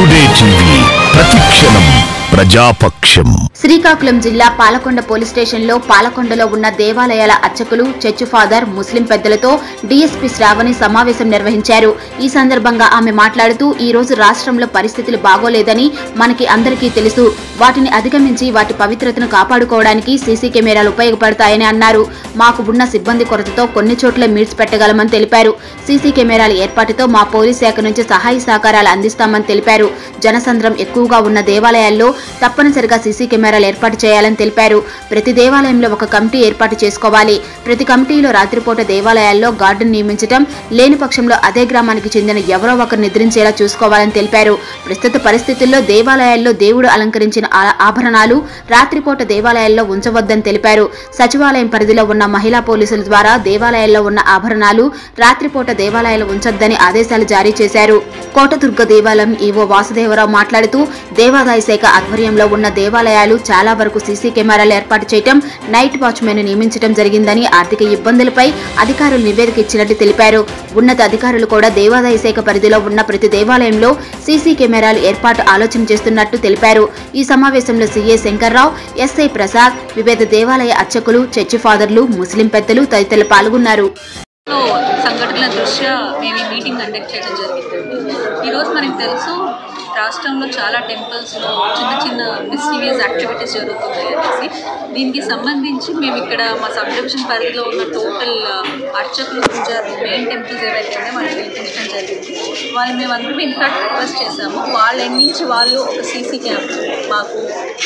today TV ప్రతిక్షణం ప్రజాపక్షం శ్రీకాకుళం జిల్లా Palakonda police స్టేషన్లో పాలకొండలో ఉన్న దేవాలయాల అర్చకులు చర్చ్ ఫాదర్ ముస్లిం పెద్దలతో డీఎస్పీ శ్రావణి సమావేశం నిర్వహించారు ఈ సందర్భంగా ఆమె మాట్లాడుతూ ఈ రోజు రాష్ట్రంలో పరిస్థితులు బాగోలేదని మనకి అందరికీ తెలుసు వాటిని అధిగమించి వాటి పవిత్రతను కాపాడుకోవడానికి సీసీ కెమెరాలు ఉపయోగపడతాయని అన్నారు మాకు ఉన్న సిబ్బంది కొరతతో కొన్ని చోట్ల మీడ్స్ పెట్టగలమని తెలిపారు సీసీ కెమెరాల ఏర్పాటుతో మా పోలీస్ శాఖ నుంచి సహాయ సహకారాలు అందిస్తామని తెలిపారు జనసంద్రం ఎక్కువగా ఉన్న దేవాలయాల్లో తప్పనిసరిగా సీసీ కెమెరాలు ఏర్పాటు చేయాలని తెలిపారు ప్రతి దేవాలయంలో ఒక కమిటీ ఏర్పాటు చేసుకోవాలి ప్రతి కమిటీలో రాత్రిపూట దేవాలయాల్లో గార్డును నియమించడం లేని పక్షంలో అదే గ్రామానికి చెందిన ఎవరో ఒకరు నిద్రించేలా చూసుకోవాలని తెలిపారు ప్రస్తుత పరిస్థితుల్లో దేవాలయాల్లో దేవుడు అలంకరించిన ఆ- ఆభరణాలు రాత్రిపూట దేవాలయాల్లో ఉంచవద్దని తెలిపారు సచివాలయం పరిధిలో ఉన్న మహిళా పోలీసుల ద్వారా దేవాలయాల్లో ఉన్న ఆభరణాలు రాత్రిపూట దేవాలయాలు ఉంచొద్దని ఆదేశాలు జారీ చేశారు కోటదుర్గ దేవాలయం ఈవో వాసుదేవరావు మాట్లాడుతూ దేవాదాయ శాఖ ఆధ్వర్యంలో ఉన్న దేవాలయాలు చాలా వరకు సీసీ కెమెరాలు ఏర్పాటు చేయడం నైట్ వాచ్మెన్ నియమించడం జరిగిందని ఆర్థిక ఇబ్బందులపై అధికారులు నివేదిక ఇచ్చినట్టు తెలిపారు ఉన్నత అధికారులు కూడా దేవాదాయ శాఖ పరిధిలో ఉన్న ప్రతి దేవాలయంలో సీసీ కెమెరాలు ఏర్పాటు ఆలోచన చేస్తున్నట్టు తెలిపారు ఈ సమావేశంలో సీఏ శంకర్రావు ఎస్ఐ ప్రసాద్ వివిధ దేవాలయ అర్చకులు చర్చి ఫాదర్లు ముస్లిం పెద్దలు తదితరులు పాల్గొన్నారు లో సంఘటనల దృష్ట్యా మేము ఈ మీటింగ్ కండక్ట్ చేయడం జరిగిందండి ఈరోజు మనకు తెలుసు రాష్ట్రంలో చాలా టెంపుల్స్లో చిన్న చిన్న మిస్టీరియస్ యాక్టివిటీస్ జరుగుతున్నాయి అనేసి దీనికి సంబంధించి మేము ఇక్కడ మా సబ్ డివిజన్ పరిధిలో ఉన్న టోటల్ అర్చకులు పూజారులు మెయిన్ టెంపుల్స్ ఏవైతే ఉన్నాయో వాళ్ళని పిలిపించడం జరిగింది వాళ్ళు మేము అందరం ఇన్ఫాక్ట్ రిక్వెస్ట్ చేశాము వాళ్ళ end నుంచి వాళ్ళు ఒక సీసీ క్యామ్ మాకు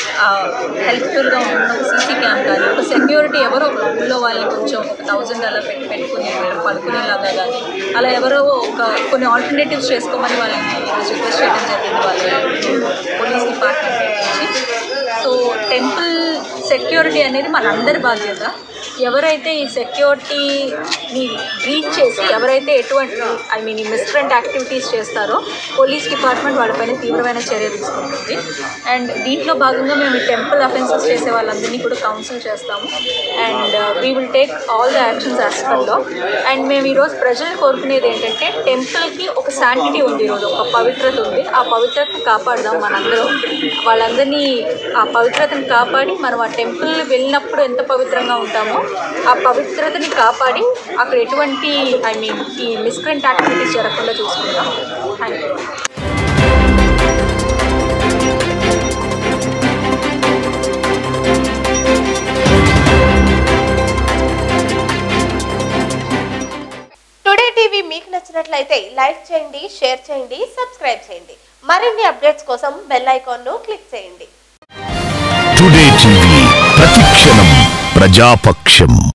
హెల్ప్ఫుల్గా ఉన్న ఒక సీసీ క్యామ్ కానీ ఒక సెక్యూరిటీ ఎవరో ఊళ్ళో వాళ్ళని కొంచెం ఒక థౌజండ్ అలా పెట్టి పెట్టుకుని పడుకునేలాగా కానీ అలా ఎవరో ఒక కొన్ని ఆల్టర్నేటివ్స్ చేసుకోమని వాళ్ళని రిక్వెస్ట్ చేయడం జరిగింది వాళ్ళ పోలీస్ డిపార్ట్మెంట్ నుంచి సో టెంపుల్ సెక్యూరిటీ అనేది మనందరి బాధ్యత ఎవరైతే ఈ సెక్యూరిటీని బ్రీచ్ చేసి ఎవరైతే ఎటువంటి ఐ మీన్ ఈ మిస్ట్రెంట్ యాక్టివిటీస్ చేస్తారో పోలీస్ డిపార్ట్మెంట్ వాళ్ళపైన తీవ్రమైన చర్య తీసుకుంటుంది అండ్ దీంట్లో భాగంగా మేము ఈ టెంపుల్ అఫెన్సెస్ చేసే వాళ్ళందరినీ కూడా కౌన్సిల్ చేస్తాము and we will take all the actions as per law and మేము ఈరోజు ప్రజలు కోరుకునేది ఏంటంటే టెంపుల్కి ఒక శాంటిటీ ఉంది ఈరోజు ఒక పవిత్రత ఉంది ఆ పవిత్రతను కాపాడదాం మనందరం వాళ్ళందరినీ ఆ పవిత్రతను కాపాడి మనం ఆ టెంపుల్ వెళ్ళినప్పుడు ఎంత పవిత్రంగా ఉంటామో ఆ పవిత్రతని కాపాడి అక్కడ ఎటువంటి ఐ మీన్ ఈ మిస్క్రెంట్ యాక్టివిటీస్ జరగకుండా చూసుకుంటాం థ్యాంక్ యూ టుడే టీవీ మీకు నచ్చినట్లయితే లైక్ చేయండి షేర్ చేయండి సబ్స్క్రైబ్ చేయండి మరిన్ని అప్డేట్స్ కోసం బెల్ ఐకాన్ను క్లిక్ చేయండి టుడే టీవీ ప్రతిక్షణం ప్రజాపక్షం